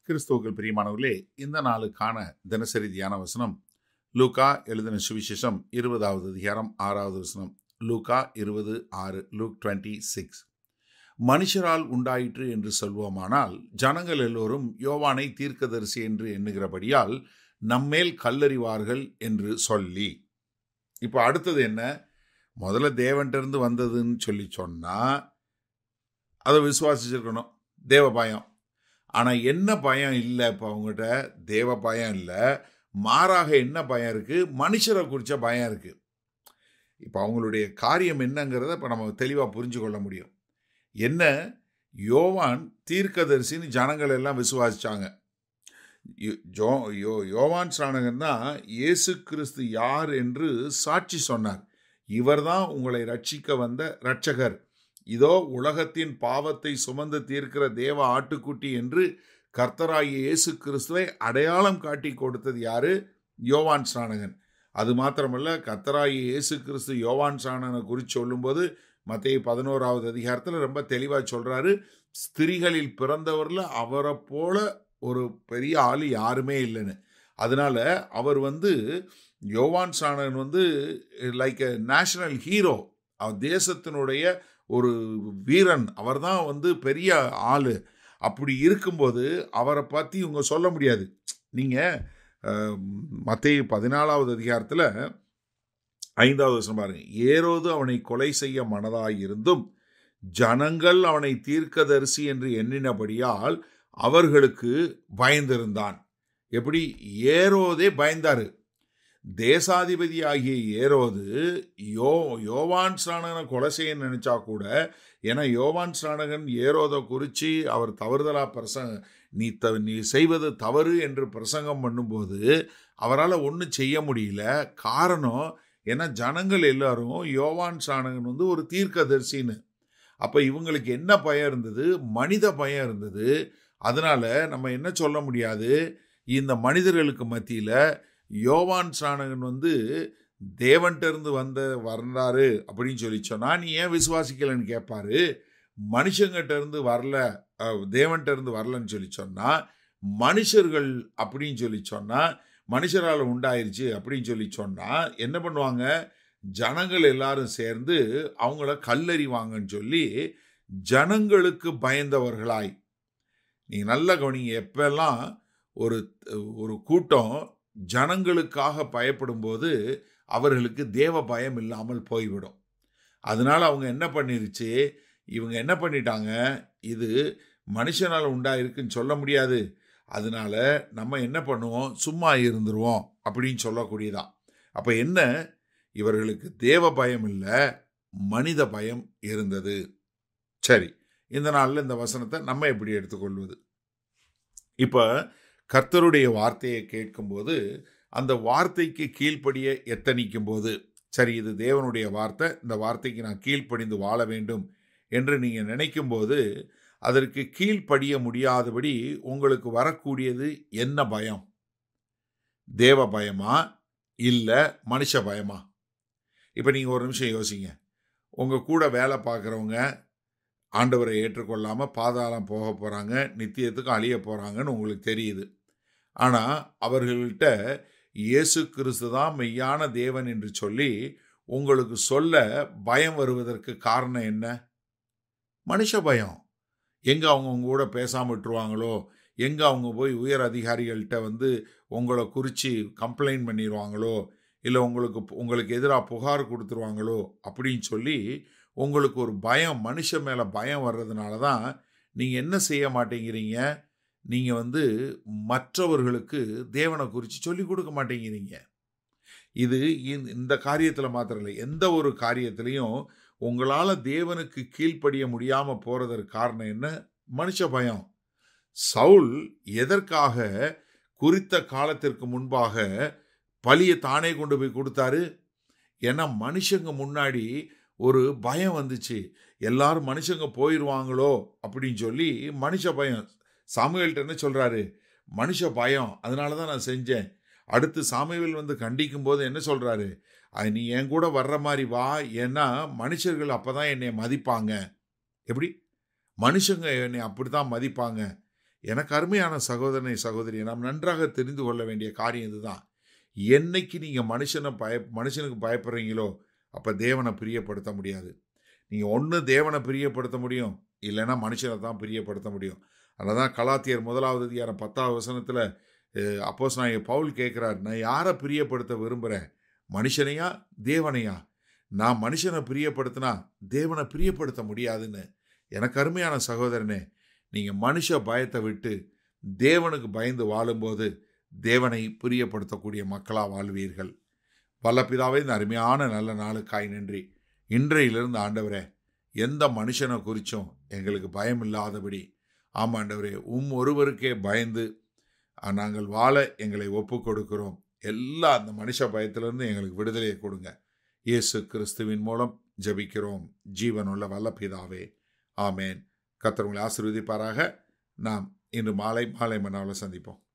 கிறிஸ்துவுக்குள் பிரியமானவர்களே இந்த நாளுக்கான தினசரி தியான வசனம் லூகா எழுதின சுவிசேஷம் இருபதாவது அதிகாரம் ஆறாவது வசனம் லூகா இருபது ஆறு லூக் டுவெண்ட்டி சிக்ஸ் மனுஷரால் உண்டாயிற்று என்று சொல்வோமானால் ஜனங்கள் எல்லோரும் யோவானை தீர்க்கதரிசி என்று எண்ணுகிறபடியால் நம்மேல் கல்லறிவார்கள் என்று சொல்லி இப்போ அடுத்தது என்ன முதல்ல தேவன்கிட்ட வந்ததுன்னு சொல்லி சொன்னால் அதை விசுவாசிச்சிருக்கணும் தேவ பயம் ஆனால் என்ன பயம் இல்லை இப்போ அவங்ககிட்ட தேவ பயம் இல்லை மாறாக என்ன பயம் இருக்குது மனுஷரை குறித்த பயம் இருக்குது இப்போ அவங்களுடைய காரியம் என்னங்கிறத இப்போ நம்ம தெளிவாக புரிஞ்சு கொள்ள முடியும் என்ன யோவான் தீர்க்கதரிசின்னு ஜனங்கள் எல்லாம் விசுவாசிச்சாங்க ஜோ யோ யோவான் ஸ்நானகன் தான் இயேசு கிறிஸ்து யார் என்று சாட்சி சொன்னார் இவர்தான் உங்களை ரட்சிக்க வந்த இரட்சகர் இதோ உலகத்தின் பாவத்தை சுமந்து தீர்க்கிற தேவ ஆட்டுக்குட்டி என்று கர்த்தராகிய இயேசு கிறிஸ்துவை அடையாளம் காட்டி கொடுத்தது யாரு யோவான் ஸ்நானகன் அது மாத்திரமல்ல கர்த்தராகிய இயேசு கிறிஸ்து யோவான் ஸ்நானகனை குறித்து சொல்லும்போது மத்திய பதினோராவது அதிகாரத்தில் ரொம்ப தெளிவாக சொல்கிறாரு ஸ்திரிகளில் பிறந்தவரில் அவரை போல ஒரு பெரிய ஆள் யாருமே இல்லைன்னு அதனால அவர் வந்து யோவான் சாணன் வந்து லைக் எ நேஷனல் ஹீரோ தேசத்தினுடைய ஒரு வீரன் அவர் தான் வந்து பெரிய ஆள் அப்படி இருக்கும்போது அவரை பற்றி இவங்க சொல்ல முடியாது நீங்கள் மத்திய பதினாலாவது அதிகாரத்தில் ஐந்தாவது வருஷம் பாருங்க ஏரோது அவனை கொலை செய்ய மனதாயிருந்தும் ஜனங்கள் அவனை தீர்க்கதரிசி என்று எண்ணினபடியால் அவர்களுக்கு பயந்திருந்தான் எப்படி ஏரோதே பயந்தாரு தேசாதிபதி ஆகிய ஏரோது யோ யோவான் ஸ்நானகனை கொலை செய்ய நினைச்சா கூட ஏன்னா யோவான் ஸ்நானகன் ஏரோதை குறித்து அவர் தவறுதலா பிரசங்க நீ த நீ செய்வது தவறு என்று பிரசங்கம் பண்ணும்போது அவரால் ஒன்றும் செய்ய முடியல காரணம் ஏன்னா ஜனங்கள் எல்லாரும் யோவான் ஸ்நானகன் வந்து ஒரு தீர்க்கதரிசின்னு அப்போ இவங்களுக்கு என்ன பயம் இருந்தது மனித பயம் இருந்தது அதனால நம்ம என்ன சொல்ல முடியாது இந்த மனிதர்களுக்கு மத்தியில் யோவான் சாணகன் வந்து தேவன்கிட்ட இருந்து வந்த வர்றாரு அப்படின்னு சொல்லி சொன்னால் நீ ஏன் விசுவாசிக்கலன்னு கேட்பாரு மனுஷங்கிட்ட இருந்து வரல தேவன்கிட்ட இருந்து வரலன்னு சொல்லி சொன்னால் மனுஷர்கள் அப்படின்னு சொல்லி சொன்னால் மனுஷரால் உண்டாயிருச்சு அப்படின்னு சொல்லி சொன்னால் என்ன பண்ணுவாங்க ஜனங்கள் எல்லாரும் சேர்ந்து அவங்கள கல்லறிவாங்கன்னு சொல்லி ஜனங்களுக்கு பயந்தவர்களாய் நீங்கள் நல்ல கவனிங்க எப்பெல்லாம் ஒரு ஒரு கூட்டம் ஜனங்களுக்காக பயப்படும்போது அவர்களுக்கு தேவ பயம் இல்லாமல் போய்விடும் அதனால் அவங்க என்ன பண்ணிருச்சு இவங்க என்ன பண்ணிட்டாங்க இது மனுஷனால் உண்டாயிருக்குன்னு சொல்ல முடியாது அதனால நம்ம என்ன பண்ணுவோம் சும்மா இருந்துருவோம் அப்படின்னு சொல்லக்கூடியதான் அப்போ என்ன இவர்களுக்கு தேவ பயம் இல்லை மனித பயம் இருந்தது சரி இந்த நாளில் இந்த வசனத்தை நம்ம எப்படி எடுத்துக்கொள்வது இப்போ கர்த்தருடைய வார்த்தையை கேட்கும்போது அந்த வார்த்தைக்கு கீழ்ப்படிய எத்தனிக்கும் போது சரி இது தேவனுடைய வார்த்தை இந்த வார்த்தைக்கு நான் கீழ்ப்படிந்து வாழ வேண்டும் என்று நீங்கள் நினைக்கும் போது அதற்கு கீழ்ப்படிய முடியாதபடி உங்களுக்கு வரக்கூடியது என்ன பயம் தேவ பயமா இல்லை மனுஷ பயமா இப்போ நீங்கள் ஒரு நிமிஷம் யோசிங்க உங்கள் கூட வேலை பார்க்குறவங்க ஆண்டவரை ஏற்றுக்கொள்ளாமல் பாதாளம் போக போகிறாங்க நித்தியத்துக்கும் அழிய போகிறாங்கன்னு உங்களுக்கு தெரியுது ஆனால் அவர்கள்ட்ட இயேசு கிறிஸ்து தான் மெய்யான தேவன் என்று சொல்லி உங்களுக்கு சொல்ல பயம் வருவதற்கு காரணம் என்ன மனுஷ பயம் எங்கே அவங்க உங்க கூட பேசாமல் விட்டுருவாங்களோ எங்கே அவங்க போய் உயர் அதிகாரிகள்கிட்ட வந்து உங்களை குறித்து கம்ப்ளைண்ட் பண்ணிடுவாங்களோ இல்லை உங்களுக்கு உங்களுக்கு எதிராக புகார் கொடுத்துருவாங்களோ அப்படின்னு சொல்லி உங்களுக்கு ஒரு பயம் மனுஷன் மேலே பயம் வர்றதுனால தான் நீங்கள் என்ன செய்ய மாட்டேங்கிறீங்க நீங்கள் வந்து மற்றவர்களுக்கு தேவனை குறித்து சொல்லி கொடுக்க மாட்டேங்கிறீங்க இது இந்த காரியத்தில் மாத்திரம் இல்லை எந்த ஒரு காரியத்திலையும் உங்களால் தேவனுக்கு கீழ்ப்படிய முடியாமல் போகிறதற்கு காரணம் என்ன மனுஷ பயம் சவுல் எதற்காக குறித்த காலத்திற்கு முன்பாக பழியை தானே கொண்டு போய் கொடுத்தாரு ஏன்னா மனுஷங்க முன்னாடி ஒரு பயம் வந்துச்சு எல்லாரும் மனுஷங்க போயிடுவாங்களோ அப்படின்னு சொல்லி மனுஷ பயம் சாமுவேல்கிட்ட என்ன சொல்கிறாரு மனுஷ பயம் அதனால தான் நான் செஞ்சேன் அடுத்து சாமுவேல் வந்து கண்டிக்கும் போது என்ன சொல்கிறாரு நீ என் கூட வர்ற மாதிரி வா ஏன்னா மனுஷர்கள் அப்போ தான் என்னை மதிப்பாங்க எப்படி மனுஷங்க என்னை அப்படி தான் மதிப்பாங்க எனக்கு அருமையான சகோதரனை சகோதரியை நாம் நன்றாக தெரிந்து கொள்ள வேண்டிய காரியம் இதுதான் என்னைக்கு நீங்கள் மனுஷனை பய மனுஷனுக்கு பயப்படுறீங்களோ அப்போ தேவனை பிரியப்படுத்த முடியாது நீங்கள் ஒன்று தேவனை பிரியப்படுத்த முடியும் இல்லைன்னா மனுஷனை தான் பிரியப்படுத்த முடியும் அதனால தான் கலாத்தியர் முதலாவது அதிகாரம் பத்தாவது வசனத்தில் அப்போஸ் நான் பவுல் கேட்குறார் நான் யாரை பிரியப்படுத்த விரும்புகிறேன் மனுஷனையா தேவனையா நான் மனுஷனை பிரியப்படுத்தினா தேவனை பிரியப்படுத்த முடியாதுன்னு எனக்கு அருமையான சகோதரனே நீங்கள் மனுஷ பயத்தை விட்டு தேவனுக்கு பயந்து வாழும்போது தேவனை பிரியப்படுத்தக்கூடிய மக்களாக வாழ்வீர்கள் வல்லபிதாவே இந்த அருமையான நல்ல நாளுக்காய் நன்றி இன்றையிலிருந்து ஆண்டவரே எந்த மனுஷனை குறித்தும் எங்களுக்கு பயம் இல்லாதபடி ஆமாண்டவரே உம் ஒருவருக்கே பயந்து நாங்கள் வாழ எங்களை ஒப்பு கொடுக்கிறோம் எல்லா அந்த மனுஷ பயத்திலிருந்து எங்களுக்கு விடுதலையை கொடுங்க இயேசு கிறிஸ்துவின் மூலம் ஜபிக்கிறோம் ஜீவனுள்ள வல்லபிதாவே ஆமேன் கத்தர் உங்களை ஆசீர்வதிப்பாராக நாம் இன்று மாலை மாலை மன்னாவில் சந்திப்போம்